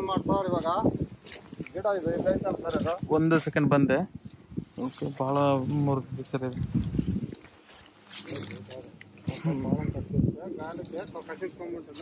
ಮಾಡ್ತಾರೆ ಇವಾಗ ಗಿಡ ಇದು ಇಲ್ಲ ಐತಲ್ಲ ಸರ್ ಇದು ಒಂದು ಸೆಕೆಂಡ್ ಬಂದೆ ಓಕೆ ಭಾಳ ಮುರಿದಿದೆ ಸರ್ ಇದು ಗಾಳಿಗೆ ಕಸಿಸ್ಕೊಂಡ್ಬಿಟ್ಟದ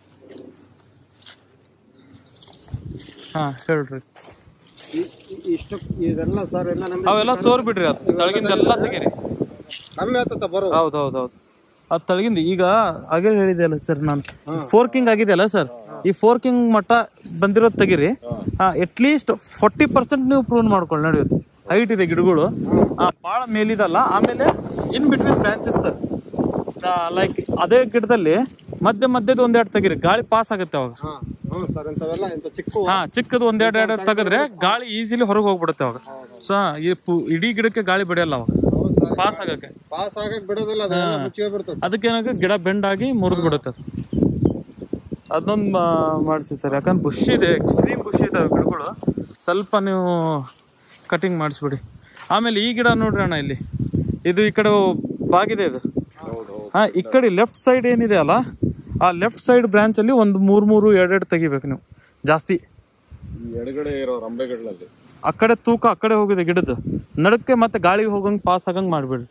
ಹಾಂ ಹೇಳ್ರಿ ಇ- ಇ- ಇಷ್ಟು ಇದೆಲ್ಲ ಸರ್ ಎಲ್ಲ ನಮ್ದು ಅವೆಲ್ಲ ಸೋರ್ ಬಿಡ್ರಿ ಅದು ತಳಗಿಂದ ಎಲ್ಲ ತೆಗೀರಿ ಕಮ್ಮಿ ಆಗ್ತದ ಬರೋ ಹೌದು ಹೌದು ಹೌದು ಅದು ತಳಗಿಂದ ಈಗ ಹಾಗೆ ಹೇಳಿದೆ ಅಲ್ಲ ಸರ್ ನಾನು ಫೋರ್ಕಿಂಗ್ ಆಗಿದೆ ಅಲ್ಲ ಸರ್ ಈ ಫೋರ್ಕಿಂಗ್ ಮಟ್ಟ ಬಂದಿರೋದು ತೆಗೀರಿ ಅಟ್ ಲೀಸ್ಟ್ ಫೋರ್ಟಿ ಪರ್ಸೆಂಟ್ ನೀವು ಪ್ರೂವ್ ಮಾಡ್ಕೊಳ್ಳಿ ನಡೆಯುತ್ತೆ ಹೈಟ್ ಇದೆ ಗಿಡಗಳು ಭಾಳ ಮೇಲಿದಲ್ಲ ಆಮೇಲೆ in between branches sir like ಅದೇ ಗಿಡದಲ್ಲಿ ಮಧ್ಯ ಮಧ್ಯದ ಒಂದೆರಡು ತೆಗೀರಿ ಗಾಳಿ ಪಾಸ್ ಆಗುತ್ತೆ ಅವಾಗ ಹಾ ಹ್ಞೂ ಸರ್ ಇಂಥವೆಲ್ಲ ಇಂಥ ಚಿಕ್ಕ ಹಾ ಚಿಕ್ಕದು ಒಂದೆರಡು ಎರಡು ತೆಗೆದ್ರೆ ಗಾಳಿ ಈಸಿಲಿ ಹೊರಗೆ ಹೋಗ್ಬಿಡುತ್ತೆ ಅವಾಗ ಸೊ ಈ ಪು- ಇಡೀ ಗಿಡಕ್ಕೆ ಗಾಳಿ ಬಡಿಯಲ್ಲ ಅವಾಗ ಹೌದು ಸರ್ ಪಾಸ್ ಆಗಕ್ಕೆ ಪಾಸ್ ಆಗಕ್ ಬಿಡೋದಿಲ್ಲ ಅದೆಲ್ಲ ಮುಚ್ಚಿ ಬಿಡ್ತದೆ ಅದಕ್ಕೆ ಏನಾಗ ಗಿಡ ಬೆಂಡ್ ಆಗಿ ಮುರಿದು ಬಿಡುತ್ತೆ ಅದು ಅದೊಂದು ಮಾಡಿಸಿ ಸರ್ ಯಾಕಂದ್ರೆ ಬುಷ್ ಇದೆ ಎಕ್ಸ್ಟ್ರೀಮ್ ಬುಷ್ ಇದಾವೆ ಗಿಡಗಳು ಸ್ವಲ್ಪ ನೀವು ಕಟಿಂಗ್ ಮಾಡಿಸ್ಬಿಡಿ ಆಮೇಲೆ ಈ ಗಿಡ ನೋಡ್ರಿ ಅಣ್ಣ ಇಲ್ಲಿ ಇದು ಈ ಕಡೆ ಬಾಗಿದೆ ಇದು ಹಾ ಈ ಕಡೆ ಲೆಫ್ಟ್ ಸೈಡ್ ಏನಿದೆ ಅಲ್ಲ ಆ ಲೆಫ್ಟ್ ಸೈಡ್ ಬ್ರಾಂಚ್ ಅಲ್ಲಿ ಒಂದು ಮೂರ್ ಮೂರು ಎರಡೆರಡು ತೆಗಿಬೇಕು ನೀವು ಜಾಸ್ತಿ ಎಡಗಡೆ ಇರೋ ರಂಬೆಗಳಲ್ಲಿ ಆ ಕಡೆ ತೂಕ ಆ ಕಡೆ ಹೋಗಿದೆ ಗಿಡದ್ದು ನಡಕ್ಕೆ ಮತ್ತೆ ಗಾಳಿಗೆ ಹೋಗಂಗ್ ಪಾಸ್ ಆಗಂಗ್ ಮಾಡ್ಬಿಡ್ರಿ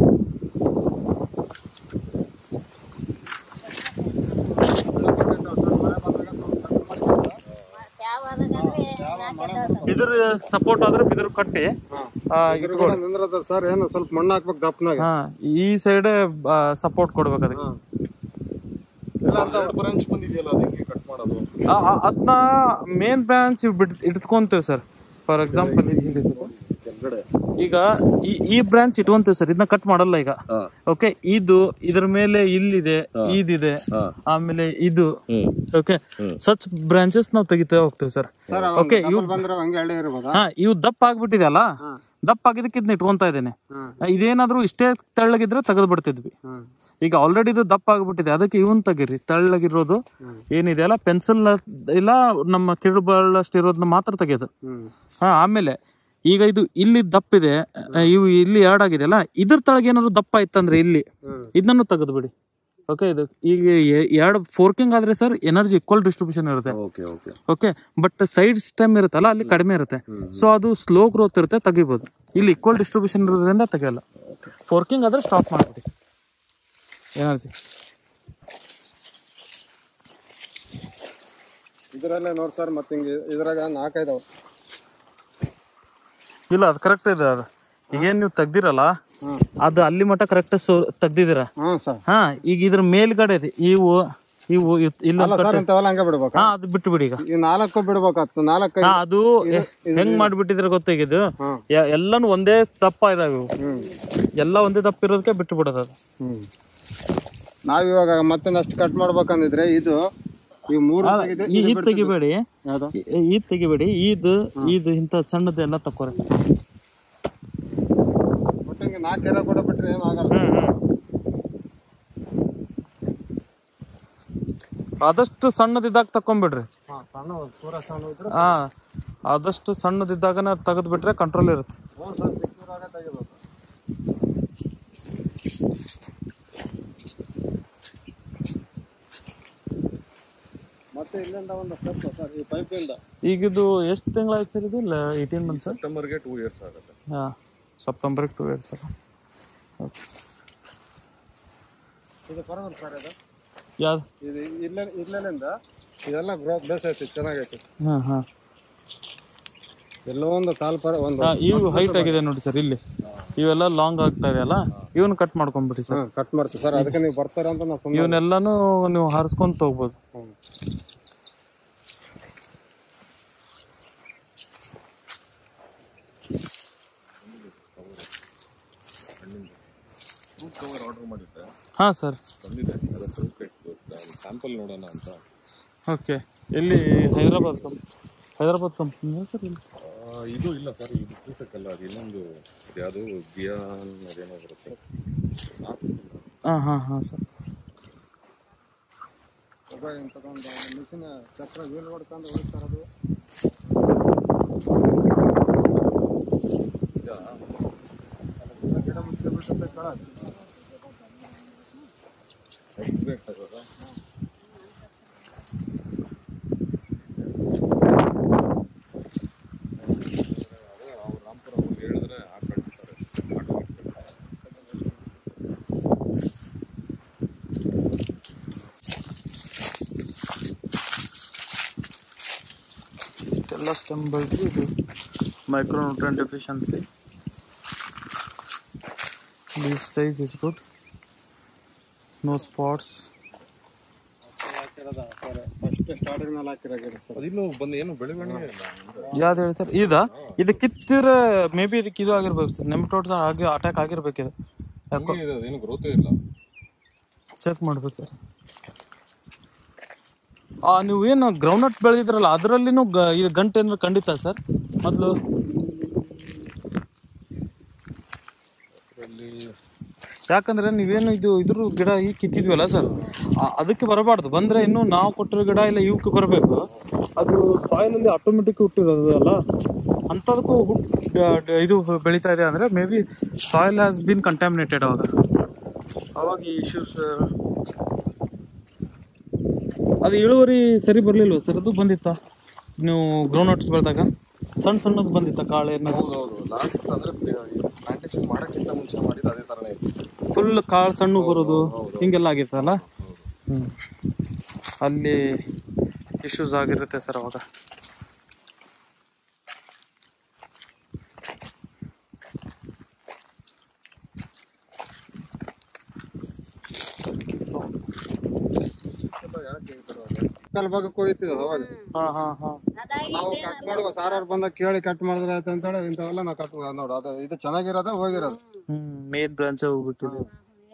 ಬಿದಿರು ಸಪೋರ್ಟ್ ಆದ್ರೆ ಬಿದಿರು ಕಟ್ಟಿ ಆ, ಇಟ್ಕೊಳ್ಳಿ ನಿಂದ್ರದ ಸರ್ ಏನು ಸ್ವಲ್ಪ ಮಣ್ಣು ಹಾಕ್ಬೇಕು ದಪ್ಪನಾಗ ಹಾ ಈ ಸೈಡ್ ಸಪೋರ್ಟ್ ಕೊಡ್ಬೇಕು ಅದಕ್ಕೆ ಇಲ್ಲ ಅಂತ ಬ್ರಾಂಚ್ ಬಂದಿದೆಯಲ್ಲ ಅದಕ್ಕೆ ಕಟ್ ಮಾಡೋದು ಆ- ಆ- ಅದನ್ನ ಮೇನ್ ಬ್ರಾಂಚ್ ಬಿಡ್ ಇಟ್ಕೊಂತೀವಿ ಸರ್ ಫಾರ್ ಎಕ್ಸಾಂಪಲ್ ಇದು ಹಿಡಿದು ಕೆಳಗಡೆ ಈಗ ಈ ಈ ಬ್ರಾಂಚ್ ಇಟ್ಕೊಂತೀವಿ ಸರ್ ಇದನ್ನ ಕಟ್ ಮಾಡಲ್ಲ ಈಗ ಓಕೆ ಇದು ಇದ್ರ ಮೇಲೆ ಇಲ್ಲಿದೆ ಇದಿದೆ ಆಮೇಲೆ ಇದು ಓಕೆ ಸಚ್ ಬ್ರಾಂಚಸ್ ನಾವು ತೆಗಿತಾ ಹೋಗ್ತೀವಿ ಸರ್ ಸರ್ ಓಕೆ ಇವು ಬಂದ್ರೆ ಹಂಗೆ ಎಳ್ಳೆ ಇರ್ಬೋದಾ ಹಾ ಇವು ದಪ್ಪ ಆಗ್ಬಿಟ್ಟಿದೆ ಅಲ್ಲ ದಪ್ಪ ಆಗಿದ್ದಕ್ಕೆ ಇದನ್ನ ಇಟ್ಕೊಂತಾ ಇದ್ದೇನೆ ಇದೇನಾದ್ರೂ ಇಷ್ಟೇ ತೆಳ್ಳಗಿದ್ರೆ ತೆಗೆದು ಬಿಡ್ತಿದ್ವಿ ಹ್ಮ್ ಈಗ ಆಲ್ರೆಡಿ ಇದು ದಪ್ಪ ಆಗ್ಬಿಟ್ಟಿದೆ ಅದಕ್ಕೆ ಇವನ್ ತೆಗೀರಿ ತೆಳ್ಳಗಿರೋದು ಏನಿದೆ ಅಲ್ಲ ಪೆನ್ಸಿಲ್ ಇಲ್ಲ ನಮ್ಮ ಕಿರು ಬಳ್ಳಷ್ಟು ಇರೋದನ್ನ ಮಾತ್ರ ತೆಗೆಯೋದು ಹ್ಮ್ ಹಾ ಆಮೇಲೆ ಈಗ ಇದು ಇಲ್ಲಿ ದಪ್ಪ ಇದೆ ಆ, ಇವು ಇಲ್ಲಿ ಎರಡ್ ಆಗಿದೆ ಅಲ್ಲ ಇದ್ರ ತಳಗೆ ಏನಾದ್ರು ದಪ್ಪ ಇತ್ತಂದ್ರೆ ಇಲ್ಲಿ ಹ್ಮ್. ಇದನ್ನು ತೆಗೆದು ಬಿಡಿ ಓಕೆ ಇದು ಈಗ ಎ- ಎರಡು ಫೋರ್ಕಿಂಗ್ ಆದ್ರೆ ಸರ್ ಎನರ್ಜಿ ಈಕ್ವಲ್ ಡಿಸ್ಟ್ರಿಬ್ಯೂಷನ್ ಇರುತ್ತೆ okay okay okay but side stem ಇರುತ್ತಲ್ಲ ಅಲ್ಲಿ ಕಡಿಮೆ ಇರುತ್ತೆ ಸೊ ಅದು ಸ್ಲೋ ಗ್ರೋತ್ ಇರುತ್ತೆ ತೆಗಿಬೋದು ಇಲ್ಲಿ ಈಕ್ವಲ್ ಡಿಸ್ಟ್ರಿಬ್ಯೂಷನ್ ಇರೋದ್ರಿಂದ ತೆಗಿಯಲ್ಲ ಫೋರ್ಕಿಂಗ್ ಆದ್ರೆ ಸ್ಟಾಪ್ ಮಾಡ್ಬಿಡಿ ಎನರ್ಜಿ ಇದರಲ್ಲೇ ನೋಡಿ ಸರ್ ಮತ್ತೆ ಹಿಂಗೆ ಇದ್ರಾಗ ನಾಲ್ಕೈದವ ಇಲ್ಲ ಅದು ಕರೆಕ್ಟ್ ಇದೆ ಅದು ಈಗೇನ್ ನೀವು ತೆಗ್ದಿರಲ್ಲ ಹ್ಮ್ ಅದು ಅಲ್ಲಿ ಮಟ್ಟ ಕರೆಕ್ಟ್ ತೆಗ್ದಿದ್ದೀರಾ ಹ್ಞೂ ಸರ್ ಹಾ ಈಗ ಇದ್ರ ಮೇಲ್ಗಡೆ ಇದೆ ಇವು ಇವು ಇವ್- ಅಲ್ಲ ಇಲ್ಲೊಂದ್ ಸರ್ ಇಂಥವೆಲ್ಲ ಹಂಗೆ ಬಿಡ್ಬೇಕಾ ಹಾ ಅದು ಬಿಟ್ಟು ಬಿಡಿ ಈಗ ಈ ನಾಲ್ಕು ಬಿಡ್ಬೇಕಾಗ್ತದೆ ನಾಲ್ಕೈದು ಹಾ ಅದು ಹೆಂಗ್ ಮಾಡ್ಬಿಟ್ಟಿದ್ರೆ ಗೊತ್ತಾಗಿದ್ದು ಹ್ಮ್. ಎಲ್ಲಾನು ಒಂದೇ ದಪ್ಪ ಇದಾವೆ ಇವು ಹ್ಮ್ ಎಲ್ಲ ಒಂದೇ ದಪ್ಪ ಇರೋದಕ್ಕೆ ಬಿಟ್ಟು ಬಿಡೋದು ಅದು ಹ್ಮ್ ನಾವಿವಾಗ ಮತ್ತೆ ಅಷ್ಟು ಕಟ್ ಮಾಡ್ಬೇಕಂದಿದ್ರೆ ಇದು ಈ ಮೂರು ತೆಗೆದು ಈ ಇದ್ ತೆಗಿಬೇಡಿ ಯಾವ್ದು ಈ- ಈದ್ ತೆಗಿಬೇಡಿ ಇದು ಇದು ಇಂಥ ಸಣ್ಣದು ಎಲ್ಲ ತಕ್ಕೋರಿ ಒಟ್ಟು ಹಿಂಗೆ ನಾಲ್ಕು ಎರ ಕೂಡ ಬಿಟ್ರೆ ಏನು ಆಗಲ್ಲ ಹ್ಮ್ ಹ್ಮ್ ಆದಷ್ಟು ಸಣ್ಣದಿದ್ದಾಗ ತಕೊಂಡ್ಬಿಡ್ರಿ ಹಾ ಸಣ್ಣ ಪೂರ ಸಣ್ಣ ಇದ್ರೆ ಹಾ ಆದಷ್ಟು ಸಣ್ಣದಿದ್ದಾಗನೇ ತೆಗೆದು ಬಿಟ್ರೆ ಕಂಟ್ರೋಲ್ ಇರುತ್ತೆ ಹ್ಞೂ ಸರ್ ಚಿಕ್ಕೂರಾಗ ತೆಗಿಬೇಕು ಮತ್ತೆ ಇಲ್ಲಿಂದ ಒಂದು ಸ್ಟೆಪ್ ಸರ್ ಈ ಪೈಪಿಂದ ಈಗ ಇದು ಎಷ್ಟು ತಿಂಗಳಾಯ್ತು ಸರ್ ಇದು ಇಲ್ಲ ಏಯ್ಟೀನ್ ಮಂತ್ಸ್ ಸೆಪ್ಟೆಂಬರ್ಗೆ ಟೂ ಇಯರ್ಸ್ ಆಗುತ್ತೆ ಹಾ ಸೆಪ್ಟೆಂಬರ್ಗೆ ಟು ಇಯರ್ಸ್ ಸರ್ ಇದು ಬರೋದಿಲ್ಲ ಸರ್ ಇದು ಯಾವ್ದು ಇದು ಇಲ್ಲೇ ಇಲ್ಲಿಂದ ಇದೆಲ್ಲ ಗ್ರೋತ್ ಬೇಸ್ ಐತಿ ಚೆನ್ನಾಗೈತಿ ಹಾ ಹಾ ಎಲ್ಲೋ ಒಂದು ಕಾಲ್ ಪರ ಒಂದು ಹಾ, ಇವು ಹೈಟ್ ಆಗಿದೆ ನೋಡಿ ಸರ್ ಇಲ್ಲಿ ಇವೆಲ್ಲ ಲಾಂಗ್ ಆಗ್ತಾ ಇದೆ ಅಲ್ಲ ಇವನ್ ಕಟ್ ಮಾಡ್ಕೊಂಡ್ಬಿಡಿ ಸರ್ ಹಾ ಕಟ್ ಮಾಡ್ತೀವಿ ಸರ್ ಅದಕ್ಕೆ ನೀವು ಬರ್ತಾರೆ ಅಂತ ನಾವು ಸುಮ್ಮನೆ ಇವನ್ನೆಲ್ಲಾನು ನೀವು ಹಾರಿಸ್ಕೊಂತ ಹೋಗ್ಬೋದು ಫ್ರೂಟ್ ಕವರ್ ಆರ್ಡರ್ ಮಾಡಿದ್ದೆ ಹಾ ಸರ್ ಬಂದಿದೆ ಅದು ಫ್ರೂಟ್ ಸ್ಯಾಂಪಲ್ ನೋಡೋಣ ಅಂತ ಓಕೆ ಎಲ್ಲಿ ಹೈದರಾಬಾದ್ ಕಂಪ್ ಹೈದರಾಬಾದ್ ಕಂಪ್ನಿ ಸರ್ ಇಲ್ಲಿ ಆ, ಇದು ಇಲ್ಲ ಸರ್ ಇದು ಫ್ರೂಟಕ್ಕಲ್ಲ ಅದು ಇನ್ನೊಂದು ಯಾವುದು ಬಿಯಾನ್ ಅದೇನೋ ಬರುತ್ತೆ ಆ ಸಿಕ್ಕಿಲ್ಲ. ಹಾ ಹಾ ಹಾ ಸರ್ ಒಬ್ಬ ಇಂಥದ್ದೊಂದು ಮಿಷಿನ್ ಚಕ್ರ ವೀಲ್ ಹೊಡ್ಕೊಂಡು ಹೋಗ್ತಾರೆ ಅದು ಗಿಡ ಮುಚ್ಚಿ ಬಿಟ್ಟುತ್ತೆ ಕೆಳಗೆ. ಎಕ್ಸ್ ಬೇಕಾಗಲ್ಲ ಎಲ್ಲ ಸ್ಟೆಮ್ ಬೆಳೆದು ಇದು micronutrient deficiency leaf size is good no spots first starting ಮೇಲೆ ಹಾಕಿರೋ ಗಿಡ ಸರ್ ಅದಿನ್ನು ಬಂದು ಏನು ಬೆಳವಣಿಗೆ ಇಲ್ಲ ಯಾವ್ದು ಹೇಳಿ ಸರ್ ಇದ ಇದು ಕಿತ್ತಿರ ಮೇ ಬಿ ಇದಕ್ಕೆ ಇದು ಆಗಿರ್ಬೇಕು ಸರ್ ನೆಮ್ಟೋಡ್ಸ್ ಆಗಿ ಅಟ್ಯಾಕ್ ಆಗಿರ್ಬೇಕು ಇದು ಯಾಕೋ ಹಂಗೆ ಇದೆ ಅದೇನು ಗ್ರೋತೇ ಇಲ್ಲ ಚೆಕ್ ಮಾಡ್ಬೇಕು ಸರ್ ಆ ನೀವು ಏನು ಗ್ರೌಂಡ್ನಟ್ ಬೆಳೆದಿದ್ರಲ್ಲ ಅದರಲ್ಲಿನೂ ಗ ಇದು ಗಂಟು ಏನಾರು ಖಂಡಿತ ಸರ್ ಮೊದಲು ಅದರಲ್ಲಿ ಯಾಕಂದ್ರೆ ನೀವೇನು ಇದು ಇದ್ರ ಗಿಡ ಈಗ ಕಿತ್ತಿದ್ವಲ್ಲ ಸರ್ ಅದಕ್ಕೆ ಬರಬಾರ್ದು ಬಂದ್ರೆ ಇನ್ನು ನಾವು ಕೊಟ್ಟಿರೋ ಗಿಡ ಇಲ್ಲ ಇವಕ್ಕೆ ಬರಬೇಕು ಅದು ಸಾಯಿಲ್ ಅಲ್ಲಿ ಆಟೋಮೆಟಿಕ್ ಹುಟ್ಟಿರೋದು ಅಲ್ಲ ಅಂಥದಕ್ಕೂ ಹುಟ್ ಡ- ಡ- ಇದು ಬೆಳೀತಾ ಇದೆ ಅಂದ್ರೆ may be soil has been contaminated ಅವಾಗ ಅವಾಗ ಈ ಇಶ್ಯೂಸ್ ಅದು ಇಳುವರಿ ಸರಿ ಬರ್ಲಿಲ್ವ ಸರ್ ಅದು ಬಂದಿತ್ತಾ ನೀವು ಗ್ರೌಂಡ್ ಬೆಳೆದಾಗ ಸಣ್ಣ ಸಣ್ಣದು ಬಂದಿತ್ತ ಕಾಳು ಏನಾದ್ರು ಹೌದೌದು ಲಾಸ್ಟ್ ಅಂದ್ರೆ ಪ್ಲಾಂಟೇಶನ್ ಮಾಡೋಕ್ಕಿಂತ ಮುಂಚೆ ಮಾಡಿದ್ದು ಅದೇ ಥರನೇ ಇತ್ತು ಫುಲ್ ಕಾಳು ಸಣ್ಣ ಬರೋದು ಹಿಂಗೆಲ್ಲ ಆಗಿರ್ತಲ್ಲ ಹ್ಮ್ ಅಲ್ಲಿ ಇಶ್ಯೂಸ್ ಆಗಿರುತ್ತೆ ಸರ್ ಅವಾಗ ಕಲ್ ಭಾಗಕ್ಕೆ ಹೋಗಿತ್ತಿದ ಅವಾಗ ಹಾ ಹಾ ಹಾ ನಾವು ಕಟ್ ಮಾಡುವ ಸಾರಾರು ಬಂದಾಗ ಕೇಳಿ ಕಟ್ ಮಾಡಿದ್ರೆ ಆಯ್ತು ಅಂತೇಳಿ ಇಂಥವೆಲ್ಲ ನಾವು ಕಟ್ ನೋಡು ಅದು ಇದು ಚೆನ್ನಾಗಿರೋದು ಹೋಗಿರೋದು ಹ್ಮ್ ಮೇನ್ ಬ್ರಾಂಚ್ ಹೋಗ್ಬಿಟ್ಟಿದೆ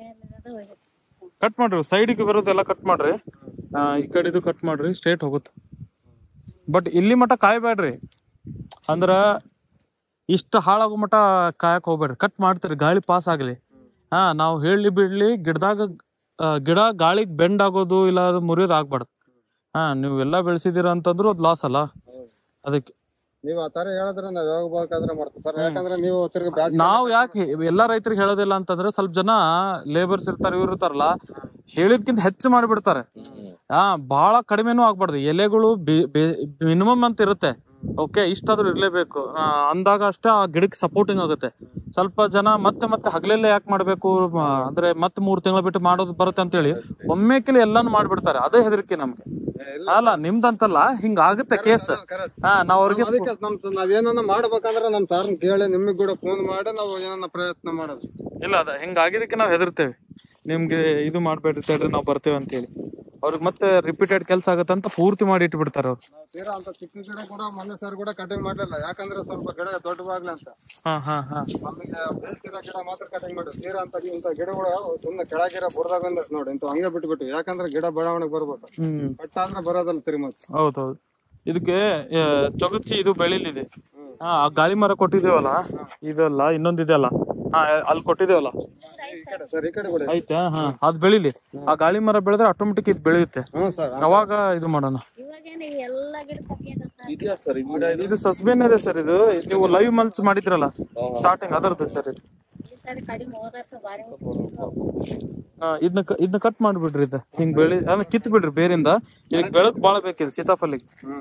ಕಟ್ ಮಾಡ್ರಿ ಸೈಡಿಗೆ ಬರೋದೆಲ್ಲ ಕಟ್ ಮಾಡ್ರಿ ಆ, ಈ ಕಡೆದು ಕಟ್ ಮಾಡ್ರಿ ಸ್ಟ್ರೇಟ್ ಹೋಗುತ್ತೆ ಬಟ್ ಇಲ್ಲಿ ಮಟ ಕಾಯ್ಬೇಡ್ರಿ ಅಂದ್ರ ಇಷ್ಟು ಹಾಳಾಗೋ ಮಟ ಕಾಯಕ್ ಹೋಗ್ಬೇಡ್ರಿ ಕಟ್ ಮಾಡ್ತೀರಿ ಗಾಳಿ ಪಾಸ್ ಆಗ್ಲಿ ಹಾ ನಾವು ಹೇಳಿ ಬಿಡ್ಲಿ ಗಿಡದಾಗ ಆ, ಗಿಡ ಗಾಳಿಗೆ ಬೆಂಡ್ ಆಗೋದು ಇಲ್ಲ ಅದು ಮುರಿಯೋದು ಆಗ್ಬಾರ್ದು ಹಾ ನೀವು ಎಲ್ಲ ಬೆಳೆಸಿದೀರ ಅಂತಂದ್ರು ಅದು ಲಾಸ್ ಅಲ್ಲ ಅದಕ್ಕೆ ನೀವು ಆ ತರ ಹೇಳಿದ್ರೆ ನಾವ್ ಯಾವಾಗ ಬೇಕಾದ್ರೆ ಮಾಡ್ತೀವಿ ಸರ್ ಯಾಕಂದ್ರೆ ನೀವು ತಿರ್ಗಿ ಬ್ಯಾಚ್ ನಾವು ಯಾಕೆ ಎಲ್ಲಾ ರೈತರಿಗೆ ಹೇಳೋದಿಲ್ಲ ಅಂತಂದ್ರೆ ಸ್ವಲ್ಪ ಜನ ಲೇಬರ್ಸ್ ಇರ್ತಾರೆ ಇವ್ರು ಇರ್ತಾರಲ್ಲ ಹೇಳಿದ್ಕಿಂತ ಹೆಚ್ಚು ಮಾಡಿಬಿಡ್ತಾರೆ ಹಾ ಬಹಳ ಕಡಿಮೆನೂ ಆಗ್ಬಾರ್ದು ಎಲೆಗಳು ಮಿನಿಮಮ್ ಅಂತ ಇರುತ್ತೆ ಓಕೆ ಇಷ್ಟಾದ್ರೂ ಇರ್ಲೇಬೇಕು ಆ, ಅಂದಾಗ ಅಷ್ಟೇ ಆ ಗಿಡಕ್ಕೆ ಸಪೋರ್ಟಿಂಗ್ ಆಗುತ್ತೆ ಸ್ವಲ್ಪ ಜನ ಮತ್ತೆ ಮತ್ತೆ ಹಗಲೆಲ್ಲ ಯಾಕೆ ಮಾಡ್ಬೇಕು ಮ- ಅಂದ್ರೆ ಮತ್ತೆ ಮೂರ್ ತಿಂಗಳ ಬಿಟ್ಟು ಮಾಡೋದು ಬರುತ್ತೆ ಅಂತ ಹೇಳಿ ಒಮ್ಮೆಕೆಲೆ ಎಲ್ಲಾನು ಮಾಡ್ಬಿಡ್ತಾರೆ ಅದೇ ಹೆದರಿಕೆ ನಮ್ಗೆ ಅಲ್ಲ ನಿಮ್ದಂತಲ್ಲ ಹಿಂಗ ಆಗುತ್ತೆ ಕೇಸ್ ಹಾ ನಾವ್ ಅವ್ರಿಗೆ ಅದಕ್ಕೆ ನಮ್ ನಾವೇನನ್ನ ಮಾಡ್ಬೇಕಂದ್ರೆ ನಮ್ ಸಾರ್ನ ಕೇಳಿ ನಿಮಗ್ ಕೂಡ ಫೋನ್ ಮಾಡಿ ನಾವು ಏನನ್ನ ಪ್ರಯತ್ನ ಮಾಡೋದು ಇಲ್ಲ ಅದ ಹಿಂಗ ಆಗಿದ್ದಕ್ಕೆ ನಾವು ಹೆದರ್ತೇವೆ ನಿಮ್ಗೆ ಇದು ಮಾಡ್ಬೇಡ್ರಿ ತಡ್ರಿ ನಾವು ಬರ್ತೇವೆ ಅಂತ ಹೇಳಿ ಅವ್ರಿಗೆ ಮತ್ತೆ ರಿಪೀಟೆಡ್ ಕೆಲಸ ಆಗತ್ತೆ ಅಂತ ಪೂರ್ತಿ ಮಾಡಿ ಇಟ್ಬಿಡ್ತಾರೆ ಅವ್ರು ನಾವು ತೀರಾ ಅಂತ ಚಿಕ್ಕ ಗಿಡ ಕೂಡ ಮೊನ್ನೆ ಸರ್ ಕೂಡ ಕಟಿಂಗ್ ಮಾಡ್ಲಿಲ್ಲ ಯಾಕಂದ್ರೆ ಸ್ವಲ್ಪ ಗಿಡ ದೊಡ್ಡವಾಗ್ಲಿ ಅಂತ ಹಾ ಹಾ ಹಾ ನಮಗೆ ಬೇಸಿರೋ ಗಿಡ ಮಾತ್ರ ಕಟಿಂಗ್ ಮಾಡಿ ತೀರಾ ಅಂತ ಇಂಥ ಗಿಡಗಳು ಸುಮ್ಮನೆ ಕೆಳಗಿರ ಬುಡದಾಗ ಬಂದೈತೆ ನೋಡಿ ಇಂಥ ಹಂಗೆ ಬಿಟ್ಬಿಟ್ಟು ಯಾಕಂದ್ರೆ ಗಿಡ ಬೆಳವಣಿಗೆ ಬರ್ಬೇಕು ಹ್ಮ್ ಬಟ್ ಆದ್ರೆ ಬರೋದಲ್ಲ ತಿರುಮತ್ ಹೌದೌದು ಇದಕ್ಕೆ ಆ, ಚೊಗಚಿ ಇದು ಬೆಳಿಲಿದೆ ಹಾ ಆ ಗಾಳಿ ಮರ ಕೊಟ್ಟಿದ್ದೇವಲ್ಲ ಇದಲ್ಲ ಇನ್ನೊಂದಿದೆಯಲ್ಲ ಹಾ ಅಲ್ಲಿ ಕೊಟ್ಟಿದ್ದೇವಲ್ಲ ಈ ಕಡೆ ಸರ್ ಈ ಕಡೆ ಕೂಡ ಆಯ್ತಾ ಹಾ ಅದ್ ಬೆಳಿಲಿ ಆ ಗಾಳಿ ಮರ ಬೆಳೆದ್ರೆ ಆಟೋಮೆಟಿಕ್ ಇದು ಬೆಳೆಯುತ್ತೆ ಹ್ಞೂ ಸರ್ ಅವಾಗ ಇದು ಮಾಡೋಣ ಇವಾಗೇನು ಇವ್ ಎಲ್ಲ ಗಿಡ ಕಟ್ಟಿಯದ ಇದೆಯಾ ಸರ್ ಗಿಡ ಇದು ಸಸ್ಬೇನ್ ಇದೆ ಸರ್ ಇದು ನೀವು ಲೈವ್ ಮಲ್ಚ್ ಮಾಡಿದ್ರಲ್ಲ ಸ್ಟಾರ್ಟಿಂಗ್ ಅದರದ್ದು ಸರ್ ಇದು ಈ ಸರಿ ಕಡಿಮೆ ಹೋದ ವರ್ಷ ಭಾರಿ ಹಾ ಇದನ್ನ ಕ- ಇದನ್ನ ಕಟ್ ಮಾಡ್ಬಿಡ್ರಿ ಇದ ಹಿಂಗ್ ಬೆಳಿ ಅದನ್ನ ಕಿತ್ ಬಿಡ್ರಿ ಬೇರಿಂದ ಇದಕ್ ಬೆಳಕ್ ಬಾಳ ಬೇಕಿದೆ ಸೀತಾಫಲಿಗೆ ಹ್ಮ್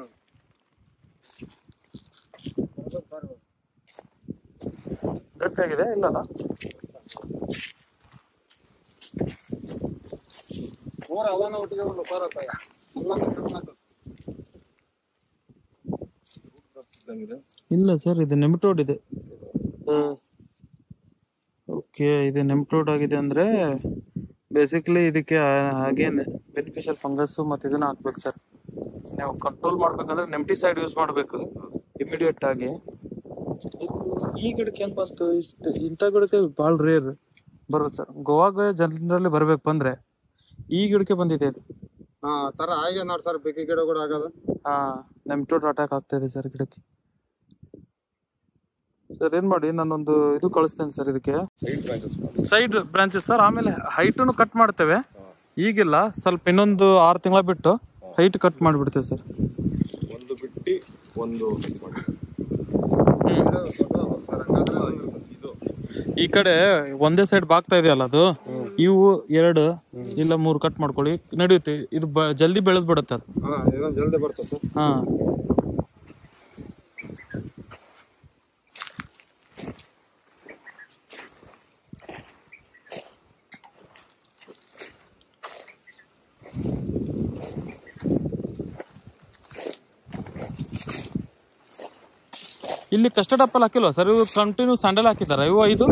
ಗಟ್ಟಿಯಾಗಿದೆ ಇಲ್ಲಲ್ಲ ಮೂರ ಅವನ ಒಟ್ಟಿಗೆ ಒಂದು ಬರತ್ತ ಇದ್ದಂಗಿದೆ ಇಲ್ಲ ಸರ್ ಇದು ನೆಮ್ಟೋಡ್ ಇದೆ ಓಕೆ ಇದು ನೆಮ್ಟೋಡ್ ಆಗಿದೆ ಅಂದ್ರೆ ಬೇಸಿಕ್ಲಿ ಇದಕ್ಕೆ ಹಾಗೇನೆ ಬೆನಿಫಿಷಿಯಲ್ ಫಂಗಸ್ ಮತ್ತೆ ಇದನ್ನ ಹಾಕ್ಬೇಕು ಸರ್ ನೀವು ಕಂಟ್ರೋಲ್ ಮಾಡ್ಬೇಕಂದ್ರೆ ನೆಮ್ಟಿಸೈಡ್ ಯೂಸ್ ಮಾಡಬೇಕು ಇಮಿಡಿಯೇಟ್ ಆಗಿ ಇದು ಈ ಗಿಡಕ್ಕೆ ಹೆಂಗ್ ಬಂತು ಇಷ್ಟು ಇಂಥ ಗಿಡಕ್ಕೆ ಭಾಳ ರೇರ್ ಬರುತ್ತೆ ಸರ್ ಗೋವಾಗ ಜನರಲ್ಲಿ ಬರ್ಬೇಕು ಬಂದ್ರೆ ಈ ಗಿಡಕ್ಕೆ ಬಂದಿದೆ ಇದು ಹಾ ತರ ಹಾಗೆ ನೋಡಿ ಸರ್ ಬಿಕ್ಕಿ ಗಿಡ ಕೂಡ ಆಗದ ಹಾ ನೆಮ್ಟೋಡ್ ಅಟ್ಯಾಕ್ ಆಗ್ತಾ ಇದೆ ಸರ್ ಗಿಡಕ್ಕೆ ಸರ್ ಏನ್ ಮಾಡಿ ನಾನೊಂದು ಇದು ಕಳಿಸ್ತೇನೆ ಸರ್ ಇದಕ್ಕೆ ಸೈಡ್ ಬ್ರಾಂಚಸ್ ಮಾಡಿ ಸೈಡ್ ಬ್ರಾಂಚಸ್ ಸರ್ ಆಮೇಲೆ ಹೈಟನ್ನು ಕಟ್ ಮಾಡ್ತೇವೆ ಈಗಿಲ್ಲ ಸ್ವಲ್ಪ ಇನ್ನೊಂದು ಆರು ತಿಂಗಳ ಬಿಟ್ಟು ಹೈಟ್ ಕಟ್ ಮಾಡಿಬಿಡ್ತೇವೆ ಸರ್ ಒಂದು ಬಿಟ್ಟು ಒಂದು ಮಾಡಿ ಸರ್ ಹಂಗಾದ್ರೆ ಇದು ಈ ಕಡೆ ಒಂದೇ ಸೈಡ್ ಬಾಗ್ತಾ ಇದೆಯಲ್ಲ ಅದು ಇವು ಎರಡು ಇಲ್ಲ ಮೂರು ಕಟ್ ಮಾಡ್ಕೊಳ್ಳಿ ನಡೆಯುತ್ತೆ ಇದು ಬ- ಜಲ್ದಿ ಬೆಳೆದ್ ಬಿಡುತ್ತೆ ಅದು ಹಾ ಇದೊಂದು ಜಲ್ದಿ ಬರ್ತದೆ ಸರ್ ಹಾ ಇಲ್ಲಿ ಕಸ್ಟರ್ಡ್ ಆಪಲ್ ಹಾಕಿಲ್ವಾ ಸರ್ ಇವು ಕಂಟಿನ್ಯೂ ಸ್ಯಾಂಡಲ್ ಹಾಕಿದಾರ ಇವು ಐದು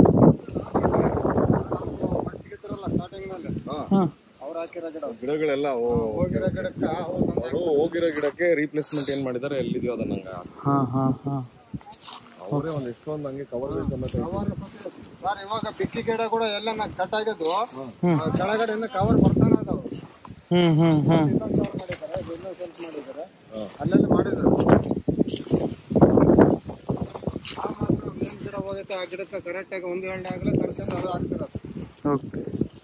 ಸ್ಟಾರ್ಟಿಂಗ್ ನಲ್ಲಿ ಹಾಂ ಅವ್ರು ಹಾಕಿರೋ ಗಿಡ ಗಿಡಗಳೆಲ್ಲ ಓ- ಹೋಗಿರೋ ಗಿಡಕ್ಕೆ ಅವ್ರು ತಂದು ಅವರು ಹೋಗಿರೋ ಗಿಡಕ್ಕೆ ರೀಪ್ಲೇಸ್ಮೆಂಟ್ ಏನ್ ಮಾಡಿದಾರೆ ಎಲ್ಲಿದೆಯೋ ಅದನ್ನ ಹಂಗ ಹಾಂ ಹಾಂ ಹಾಂ ಅವರೇ ಒಂದ್ ಎಷ್ಟೊಂದು ಹಂಗೆ ಕವರ್ ಸಮೇತ ಸರ್ ಇವಾಗ ಬಿಕ್ಕಿ ಗಿಡ ಕೂಡ ಎಲ್ಲ ಕಟ್ ಆಗಿದ್ದು ಆ ಕೆಳಗಡೆಯಿಂದ ಕವರ್ ಬರ್ತಾನೆ ಅದಾವ ಹ್ಞೂ ಹ್ಞೂ ಹ್ಞೂ ಇನ್ನೊಂದು cover ಮಾಡಿದ್ದಾರೆ ಇದು ಇನ್ನೊಂದು ಸ್ವಲ್ಪ ಮಾಡಿದ್ದಾರೆ ಅಲ್ಲೆಲ್ಲ ಮಾಡಿದ್ದಾರೆ ಆ ಮಾತ್ರ ಮೇನ್ ಗಿಡ ಹೋಗುತ್ತೆ ಆ ಗಿಡಕ್ಕೆ ಕರೆಕ್ಟಾಗಿ ಒಂದು ಗಂಟೆ ಆಗಲೇ ಕರ್ಕೊಂಡು ಅದು ಹಾಕ್ತಿರೋದು ಓಕೆ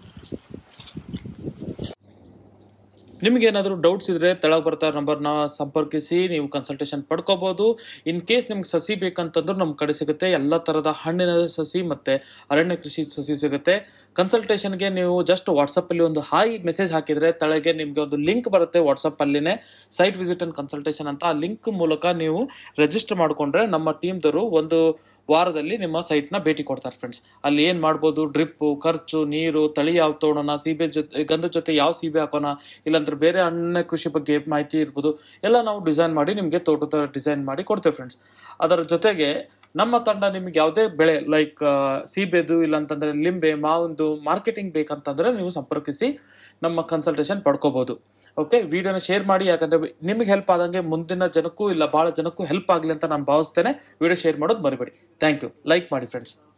ನಿಮ್ಗೆ ಏನಾದರೂ ಡೌಟ್ಸ್ ಇದ್ರೆ ತೆಳಗೆ ಬರ್ತಾ ನಂಬರ್ನ ಸಂಪರ್ಕಿಸಿ ನೀವು ಕನ್ಸಲ್ಟೇಷನ್ ಪಡ್ಕೋಬಹುದು ಇನ್ ಕೇಸ್ ನಿಮ್ಗೆ ಸಸಿ ಬೇಕಂತಂದ್ರೂ ನಮ್ಮ ಕಡೆ ಸಿಗುತ್ತೆ ಎಲ್ಲ ಥರದ ಹಣ್ಣಿನ ಸಸಿ ಮತ್ತೆ ಅರಣ್ಯ ಕೃಷಿ ಸಸಿ ಸಿಗುತ್ತೆ ಕನ್ಸಲ್ಟೇಷನ್ಗೆ ನೀವು ಜಸ್ಟ್ ವಾಟ್ಸಪ್ಪಲ್ಲಿ ಒಂದು ಹಾಯ್ ಮೆಸೇಜ್ ಹಾಕಿದ್ರೆ ತೆಳಗೆ ನಿಮಗೆ ಒಂದು ಲಿಂಕ್ ಬರುತ್ತೆ ವಾಟ್ಸಪ್ಪಲ್ಲಿನೇ ಸೈಟ್ ವಿಸಿಟ್ ಅಂಡ್ ಕನ್ಸಲ್ಟೇಷನ್ ಅಂತ ಆ ಲಿಂಕ್ ಮೂಲಕ ನೀವು ರಿಜಿಸ್ಟರ್ ಮಾಡಿಕೊಂಡ್ರೆ ನಮ್ಮ ಟೀಮ್ದವರು ಒಂದು ವಾರದಲ್ಲಿ ನಿಮ್ಮ ಸೈಟ್ನ ಭೇಟಿ ಕೊಡ್ತಾರೆ ಫ್ರೆಂಡ್ಸ್ ಅಲ್ಲಿ ಏನು ಮಾಡ್ಬೋದು ಡ್ರಿಪ್ಪು ಖರ್ಚು ನೀರು ತಳಿ ಯಾವ ತೊಗೊಳೋಣ ಸೀಬೆ ಜೊತೆ ಗಂಧದ ಜೊತೆ ಯಾವ ಸೀಬೆ ಹಾಕೋಣ ಇಲ್ಲಾಂದ್ರೆ ಬೇರೆ ಹಣ್ಣಿನ ಕೃಷಿ ಬಗ್ಗೆ ಮಾಹಿತಿ ಇರ್ಬೋದು ಎಲ್ಲ ನಾವು ಡಿಸೈನ್ ಮಾಡಿ ನಿಮಗೆ ತೋಟದ ಡಿಸೈನ್ ಮಾಡಿ ಕೊಡ್ತೇವೆ ಫ್ರೆಂಡ್ಸ್ ಅದರ ಜೊತೆಗೆ ನಮ್ಮ ತಂಡ ನಿಮ್ಗೆ ಯಾವುದೇ ಬೆಳೆ ಲೈಕ್ ಸೀಬೆದು ಇಲ್ಲಾಂತಂದ್ರೆ ಲಿಂಬೆ ಮಾವಿಂದು ಮಾರ್ಕೆಟಿಂಗ್ ಬೇಕಂತಂದ್ರೆ ನೀವು ಸಂಪರ್ಕಿಸಿ ನಮ್ಮ ಕನ್ಸಲ್ಟೇಷನ್ ಪಡ್ಕೋಬಹುದು ಓಕೆ ವಿಡಿಯೋನ ಶೇರ್ ಮಾಡಿ ಯಾಕಂದ್ರೆ ನಿಮಗೆ ಹೆಲ್ಪ್ ಆದಂಗೆ ಮುಂದಿನ ಜನಕ್ಕೂ ಇಲ್ಲ ಭಾಳ ಜನಕ್ಕೂ ಹೆಲ್ಪ್ ಆಗಲಿ ಅಂತ ನಾನು ಭಾವಿಸ್ತೇನೆ ವಿಡಿಯೋ ಶೇರ್ ಮಾಡೋದು ಮರಿಬೇಡಿ ಥ್ಯಾಂಕ್ ಯು ಲೈಕ್ ಮಾಡಿ ಫ್ರೆಂಡ್ಸ್